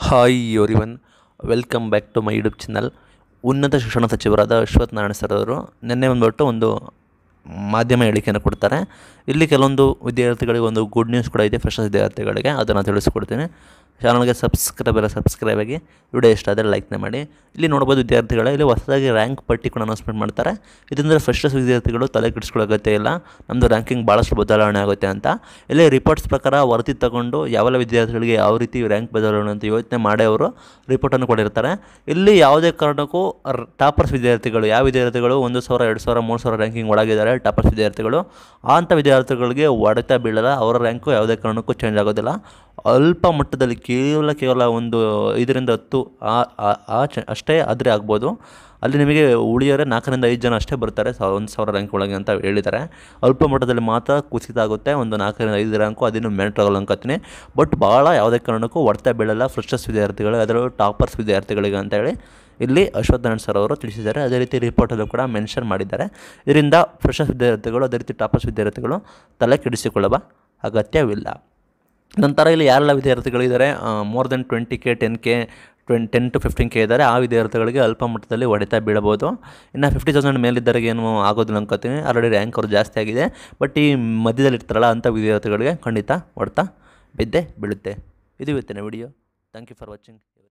hi everyone welcome back to my YouTube channel ಉನ್ನತ ಶಿಕ್ಷಣ ಸಚಿವರಾದ ಅಶ್ವಥ್ ನಾರಾಯಣ ಸರ್ ಅವರು ನಿನ್ನೆ ಬಂದ್ಬಿಟ್ಟು ಒಂದು ಮಾಧ್ಯಮ ಹೇಳಿಕೆಯನ್ನು ಕೊಡ್ತಾರೆ ಇಲ್ಲಿ ಕೆಲವೊಂದು ವಿದ್ಯಾರ್ಥಿಗಳಿಗೆ ಒಂದು ಗುಡ್ ನ್ಯೂಸ್ ಕೂಡ ಇದೆ ಫ್ರೆಶರ್ಸ್ ವಿದ್ಯಾರ್ಥಿಗಳಿಗೆ ಅದನ್ನು ತಿಳಿಸ್ಕೊಡ್ತೀನಿ ಚಾನಲ್ಗೆ ಸಬ್ಸ್ಕ್ರೈಬ್ ಎಲ್ಲ ಸಬ್ಸ್ಕ್ರೈಬ್ ಆಗಿ ವಿಡಿಯೋ ಇಷ್ಟ ಆದರೆ ಲೈಕ್ನ ಮಾಡಿ ಇಲ್ಲಿ ನೋಡ್ಬೋದು ವಿದ್ಯಾರ್ಥಿಗಳ ಇಲ್ಲಿ ಹೊಸದಾಗಿ ರ್ಯಾಂಕ್ ಪಟ್ಟಿ ಕೂಡ ಅನೌನ್ಸ್ಮೆಂಟ್ ಮಾಡ್ತಾರೆ ಇದರಿಂದ ಫ್ರೆಶರ್ಸ್ ವಿದ್ಯಾರ್ಥಿಗಳು ತಲೆ ಕೆಡಿಸ್ಕೊಳ್ಳೋ ಅಗತ್ಯ ಇಲ್ಲ ನಮ್ಮದು ರ್ಯಾಂಕಿಂಗ್ ಭಾಳಷ್ಟು ಬದಲಾವಣೆ ಆಗುತ್ತೆ ಅಂತ ಇಲ್ಲಿ ರಿಪೋರ್ಟ್ಸ್ ಪ್ರಕಾರ ವರದಿ ತಗೊಂಡು ಯಾವೆಲ್ಲ ವಿದ್ಯಾರ್ಥಿಗಳಿಗೆ ಯಾವ ರೀತಿ ರ್ಯಾಂಕ್ ಬದಲಾವಣೆ ಅಂತ ಯೋಚನೆ ಮಾಡಿ ಅವರು ರಿಪೋರ್ಟನ್ನು ಕೊಟ್ಟಿರ್ತಾರೆ ಇಲ್ಲಿ ಯಾವುದೇ ಕಾರಣಕ್ಕೂ ಟಾಪರ್ಸ್ ವಿದ್ಯಾರ್ಥಿಗಳು ಯಾವ ವಿದ್ಯಾರ್ಥಿಗಳು ಒಂದು ಸಾವಿರ ಎರಡು ಸಾವಿರ ಮೂರು ಸಾವಿರ ರ್ಯಾಂಕಿಂಗ್ ಒಳಗಿದ್ದಾರೆ ಟಾಪರ್ಸ್ ವಿದ್ಯಾರ್ಥಿಗಳು ಆ ಅಂಥ ವಿದ್ಯಾರ್ಥಿಗಳಿಗೆ ಹೊಡೆತ ಬೀಳಲ್ಲ ಅವರ ರ್ಯಾಂಕು ಯಾವುದೇ ಕಾರಣಕ್ಕೂ ಚೇಂಜ್ ಆಗೋದಿಲ್ಲ ಅಲ್ಪ ಮಟ್ಟದಲ್ಲಿ ಕೇವಲ ಕೇವಲ ಒಂದು ಐದರಿಂದ ಹತ್ತು ಆ ಆ- ಆ ಚ ಅಷ್ಟೇ ಆದರೆ ಆಗ್ಬೋದು ಅಲ್ಲಿ ನಿಮಗೆ ಉಳಿಯೋರೆ ನಾಲ್ಕರಿಂದ ಐದು ಜನ ಅಷ್ಟೇ ಬರ್ತಾರೆ ಸಾವಿರ ಒಂದು ಸಾವಿರ ರ್ಯಾಂಕ್ ಒಳಗೆ ಅಂತ ಹೇಳಿದ್ದಾರೆ ಅಲ್ಪ ಮಟ್ಟದಲ್ಲಿ ಮಾತ್ರ ಕುಸಿತ ಆಗುತ್ತೆ ಒಂದು ನಾಲ್ಕರಿಂದ ಐದು ರ್ಯಾಂಕು ಅದೇನು ಮೆರಿಟ್ ಆಗಲ್ಲ ಅನ್ಕೋತೀನಿ ಬಟ್ ಭಾಳ ಯಾವುದೇ ಕಾರಣಕ್ಕೂ ಹೊಡ್ತಾ ಬೀಳಲ್ಲ ಫ್ರೆಶರ್ಸ್ ವಿದ್ಯಾರ್ಥಿಗಳು ಅದರಲ್ಲೂ ಟಾಪರ್ಸ್ ವಿದ್ಯಾರ್ಥಿಗಳಿಗೆ ಅಂತೇಳಿ ಇಲ್ಲಿ ಅಶ್ವಥ್ ನಾರಾಯಣ್ ಸರ್ ಅವರು ತಿಳಿಸಿದ್ದಾರೆ ಅದೇ ರೀತಿ ರಿಪೋರ್ಟಲ್ಲೂ ಕೂಡ ಮೆನ್ಷನ್ ಮಾಡಿದ್ದಾರೆ ಇದರಿಂದ ಫ್ರೆಶರ್ಸ್ ವಿದ್ಯಾರ್ಥಿಗಳು ಅದೇ ರೀತಿ ಟಾಪರ್ಸ್ ವಿದ್ಯಾರ್ಥಿಗಳು ತಲೆ ಕೆಡಿಸಿಕೊಳ್ಳುವ ಅಗತ್ಯವಿಲ್ಲ ನಂತರ ಇಲ್ಲಿ ಯಾರೆಲ್ಲ ವಿದ್ಯಾರ್ಥಿಗಳಿದ್ದಾರೆ more than twenty K ten K twenty ten to fifteen K ಇದ್ದಾರೆ ಆ ವಿದ್ಯಾರ್ಥಿಗಳಿಗೆ ಅಲ್ಪ ಮಟ್ಟದಲ್ಲಿ ಹೊಡೆತ ಬೀಳಬೋದು ಇನ್ನು ಫಿಫ್ಟಿ ತೌಸಂಡ್ ಮೇಲಿದ್ದರಿಗೆ ಏನು ಆಗೋದಿಲ್ಲ ಅನ್ಕೋತೀನಿ ಆಲ್ರೆಡಿ ರ್ಯಾಂಕ್ ಅವ್ರು ಜಾಸ್ತಿ ಆಗಿದೆ ಬಟ್ ಈ ಮಧ್ಯದಲ್ಲಿ ಇರ್ತಾರಲ್ಲ ಅಂಥ ವಿದ್ಯಾರ್ಥಿಗಳಿಗೆ ಖಂಡಿತ ಹೊಡೆತ ಬಿದ್ದೇ ಬೀಳುತ್ತೆ ಇದು ಇವತ್ತಿನ video thank you for watching